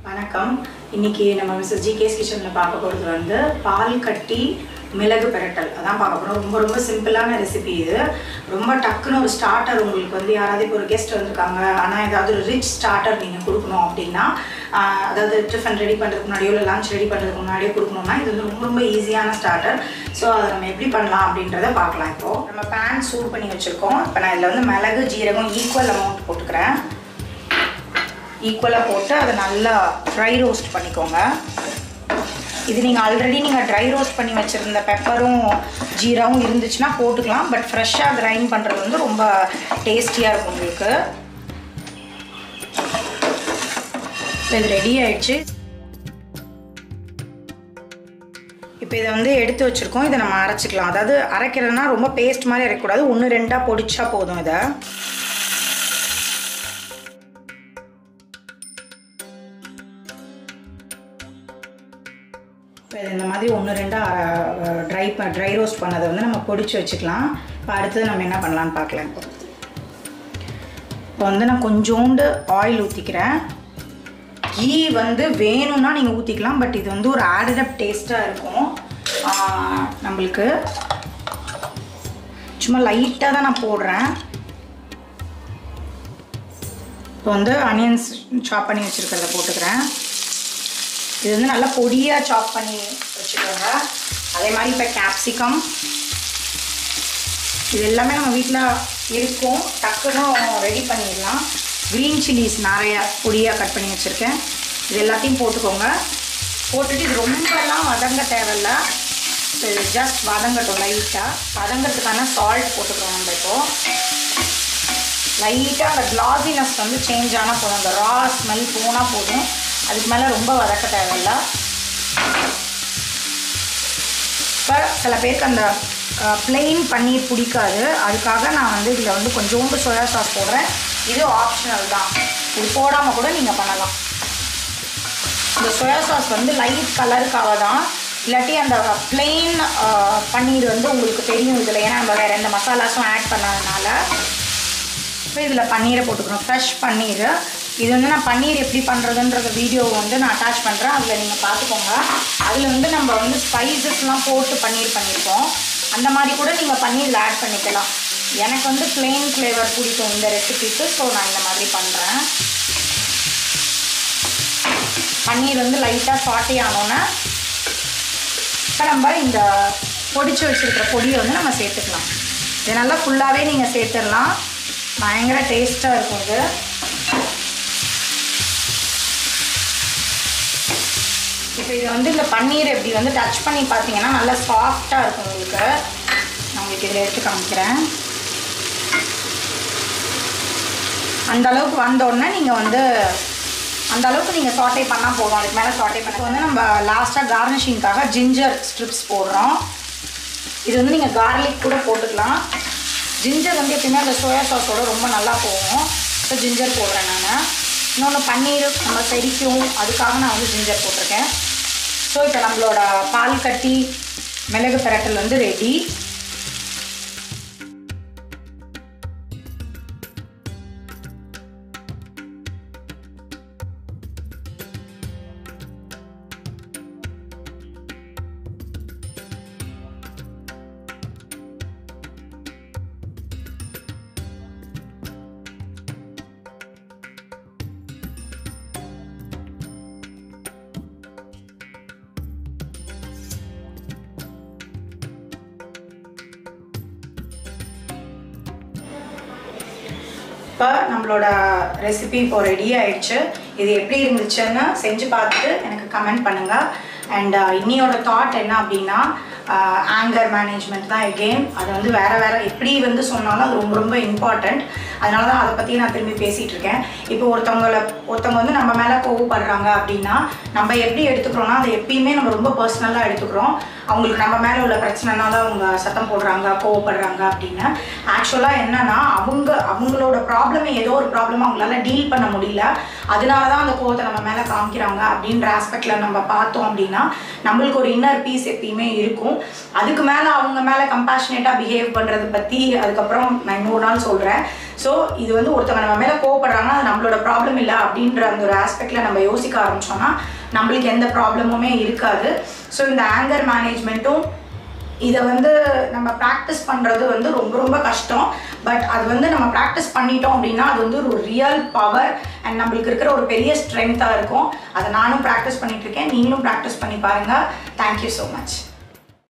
வணக்கம் இன்னைக்கு நம்ம மிஸ்ஸஸ் ஜி கேஸ் கிச்சனில் பார்க்க போகிறது வந்து பால் கட்டி மிளகு பிரட்டல் அதான் பார்க்க போகிறோம் ரொம்ப ரொம்ப சிம்பிளான ரெசிபி இது ரொம்ப டக்குன்னு ஒரு ஸ்டார்டர் உங்களுக்கு வந்து யாராவது இப்போ ஒரு கெஸ்ட் வந்திருக்காங்க ஆனால் ஏதாவது ஒரு ரிச் ஸ்டார்டர் நீங்கள் கொடுக்கணும் அப்படின்னா ஆஹ், அதாவது டிஃபன் ரெடி பண்ணுறதுக்கு முன்னாடியோ இல்லை லஞ்ச் ரெடி பண்ணுறதுக்கு முன்னாடியோ கொடுக்கணும்னா இது வந்து ரொம்ப ரொம்ப ஈஸியான ஸ்டார்டர் ஸோ அதை நம்ம எப்படி பண்ணலாம் அப்படின்றத பார்க்கலாம் இப்போது நம்ம பேன் சூட் பண்ணி வச்சுருக்கோம் இப்போ நான் இதில் வந்து மிளகு ஜீரகம் ஈக்குவல் அமௌண்ட் போட்டுக்கிறேன் ஈக்குவலாக போட்டு அதை நல்லா ட்ரை ரோஸ்ட் பண்ணிக்கோங்க இது நீங்கள் ஆல்ரெடி நீங்கள் ட்ரை ரோஸ்ட் பண்ணி வச்சுருந்த பெப்பரும் ஜீராவும் இருந்துச்சுன்னா போட்டுக்கலாம் பட் ஃப்ரெஷ்ஷாக கிரைண்ட் பண்ணுறது வந்து ரொம்ப டேஸ்டியாக இருக்கும் உங்களுக்கு இப்போ இது ரெடி ஆயிடுச்சு இப்போ இதை வந்து எடுத்து வச்சுருக்கோம் இதை நம்ம அரைச்சிக்கலாம் அதாவது அரைக்கிறதுனா ரொம்ப பேஸ்ட் மாதிரி அரைக்கக்கூடாது ஒன்று ரெண்டாக பொடிச்சா போதும் இதை இப்போ இது இந்த மாதிரி ஒன்று ரெண்டாக ட்ரை ப ட்ரை ரோஸ்ட் பண்ணதை வந்து நம்ம பொடிச்சு வச்சுக்கலாம் இப்போ அடுத்தது நம்ம என்ன பண்ணலான்னு பார்க்கலாம் இப்போ இப்போ வந்து நான் கொஞ்சோண்டு ஆயில் ஊற்றிக்கிறேன் கீ வந்து வேணும்னா நீங்கள் ஊற்றிக்கலாம் பட் இது வந்து ஒரு ஆடட் அப் டேஸ்ட்டாக இருக்கும் ஆஹ், நம்மளுக்கு சும்மா லைட்டாக தான் நான் போடுறேன் இப்போ வந்து அனியன்ஸ் சாப் பண்ணி வச்சுருக்கிறத போட்டுக்கிறேன் இது வந்து நல்லா பொடியாக சாப் பண்ணி வச்சுக்கோங்க அதே மாதிரி இப்போ கேப்சிகம் இது எல்லாமே நம்ம வீட்டில் இருக்கும் டக்குன்னு ரெடி பண்ணிடலாம் க்ரீன் சில்லிஸ் நிறைய பொடியாக கட் பண்ணி வச்சுருக்கேன் இது எல்லாத்தையும் போட்டுக்கோங்க போட்டுட்டு இது ரொம்பலாம் வதங்க தேவையில்ல ஸோ இது ஜஸ்ட் வதங்கட்டும் லைட்டாக வதங்கிறதுக்கான சால்ட் போட்டுக்கிறோம் நம்ம இப்போது லைட்டாக அந்த கிளாசினஸ் வந்து சேஞ்ச் ஆனால் போதும் அந்த ரா ஸ்மெல் போனால் போதும் அதுக்கு மேலே ரொம்ப வதக்க தேவையில்ல இப்போ சில பேருக்கு அந்த plain பன்னீர் பிடிக்காது அதுக்காக நான் வந்து இதில் வந்து கொஞ்சோண்டு சோயா சாஸ் போடுறேன் இது ஆப்ஷனல் தான் இது போடாமல் கூட நீங்கள் பண்ணலாம் இந்த சோயா சாஸ் வந்து லைட் கலருக்காக தான் இல்லாட்டி அந்த plain அஹ், பன்னீர் வந்து உங்களுக்கு தெரியும் இதில் ஏன்னா நம்ம வேறு எந்த மசாலாஸும் ஆட் பண்ணாதனால இப்போ இதில் பன்னீரை போட்டுக்கிறோம் ஃப்ரெஷ் பன்னீர் இது வந்து நான் பன்னீர் எப்படி பண்ணுறதுன்றத வீடியோ வந்து நான் அட்டாச் பண்ணுறேன் அதில் நீங்கள் பார்த்துக்கோங்க அதில் வந்து நம்ம வந்து ஸ்பைசஸ்லாம் போட்டு பன்னீர் பண்ணியிருக்கோம் அந்த மாதிரி கூட நீங்கள் பன்னீரில் ஆட் பண்ணிக்கலாம் எனக்கு வந்து plain ஃப்ளேவர் பிடிக்கும் இந்த ரெசிபிக்கு ஸோ நான் இந்த மாதிரி பண்ணுறேன் பன்னீர் வந்து லைட்டாக சாட்டே ஆனோன்னே இப்போ நம்ம இந்த பொடிச்சு வச்சுருக்கிற பொடியை வந்து நம்ம சேர்த்துக்கலாம் இது நல்லா ஃபுல்லாகவே நீங்கள் சேர்த்துடலாம் பயங்கர டேஸ்ட்டாக இருக்கும் இது இப்போ இது வந்து இந்த பன்னீர் எப்படி வந்து டச் பண்ணி பார்த்தீங்கன்னா நல்லா சாஃப்டாக இருக்கும் உங்களுக்கு நான் உங்களுக்கு இதில் எடுத்து காமிக்கிறேன் அந்த அளவுக்கு வந்தோடனே நீங்கள் வந்து அந்த அளவுக்கு நீங்கள் சாட்டே பண்ணால் போதும் அதுக்கு மேலே சாட்டே பண்ண இப்போ வந்து நம்ம லாஸ்ட்டாக கார்னிஷிங்காக ஜிஞ்சர் ஸ்ட்ரிப்ஸ் போடுறோம் இது வந்து நீங்கள் கார்லிக் கூட போட்டுக்கலாம் ஜிஞ்சர் வந்து எப்பயுமே அந்த சோயா சாஸோட ரொம்ப நல்லா போகும் ஸோ ஜிஞ்சர் போடுறேன் நான் இன்னொன்று பன்னீர் நம்ம செடிக்கும் அதுக்காக நான் வந்து ஜிஞ்சர் போட்டிருக்கேன் ஸோ இப்போ நம்மளோட பால் கட்டி மிளகு பிரட்டல் வந்து ரெடி இப்போ நம்மளோட ரெசிபி இப்போ ரெடி ஆயிடுச்சு இது எப்படி இருந்துச்சுன்னு செஞ்சு பார்த்துட்டு எனக்கு கமெண்ட் பண்ணுங்கள் அண்ட் இன்னியோட தாட் என்ன அப்படின்னா ஆங்கர் மேனேஜ்மெண்ட் தான் எகெயின் அது வந்து வேறு வேறு எப்படி வந்து சொன்னாலும் அது ரொம்ப ரொம்ப இம்பார்ட்டண்ட் அதனால தான் அதை பற்றி நான் திரும்பி பேசிகிட்டு இருக்கேன் இப்போ ஒருத்தவங்கள ஒருத்தவங்க வந்து நம்ம மேலே கோவப்படுறாங்க அப்படின்னா நம்ம எப்படி எடுத்துக்கிறோம்னா அதை எப்பயுமே நம்ம ரொம்ப பர்சனலாக எடுத்துக்கிறோம் அவங்களுக்கு நம்ம மேலே உள்ள பிரச்சனைனால அவங்க சத்தம் போடுறாங்க கோவப்படுறாங்க அப்படின்னு ஆக்சுவலாக என்னன்னா அவங்க அவங்களோட ப்ராப்ளமே ஏதோ ஒரு ப்ராப்ளம் அவங்களால டீல் பண்ண முடியல அதனால தான் அந்த கோவத்தை நம்ம மேலே காமிக்கிறாங்க அப்படின்ற ஆஸ்பெக்டில் நம்ம பார்த்தோம் அப்படின்னா நம்மளுக்கு ஒரு இன்னர் பீஸ் எப்பயுமே இருக்கும் இருக்கும் அதுக்கு மேலே அவங்க மேலே கம்பேஷனேட்டாக பிஹேவ் பண்ணுறது பற்றி அதுக்கப்புறம் நான் இன்னொரு நாள் சொல்கிறேன் ஸோ இது வந்து ஒருத்தவங்க நம்ம மேலே கோவப்படுறாங்கன்னா அது நம்மளோட ப்ராப்ளம் இல்லை அப்படின்ற அந்த ஒரு ஆஸ்பெக்டில் நம்ம யோசிக்க ஆரம்பிச்சோம்னா நம்மளுக்கு எந்த ப்ராப்ளமுமே இருக்காது ஸோ இந்த ஆங்கர் மேனேஜ்மெண்ட்டும் இதை வந்து நம்ம ப்ராக்டிஸ் பண்ணுறது வந்து ரொம்ப ரொம்ப கஷ்டம் பட் அது வந்து நம்ம ப்ராக்டிஸ் பண்ணிட்டோம் அப்படின்னா அது வந்து ஒரு ரியல் பவர் அண்ட் நம்மளுக்கு இருக்கிற ஒரு பெரிய ஸ்ட்ரென்த்தாக இருக்கும் அதை நானும் ப்ராக்டிஸ் பண்ணிட்டு இருக்கேன் நீங்களும் ப்ராக்டிஸ் பண்ணி பாருங்கள் தேங்க்யூ ஸோ மச்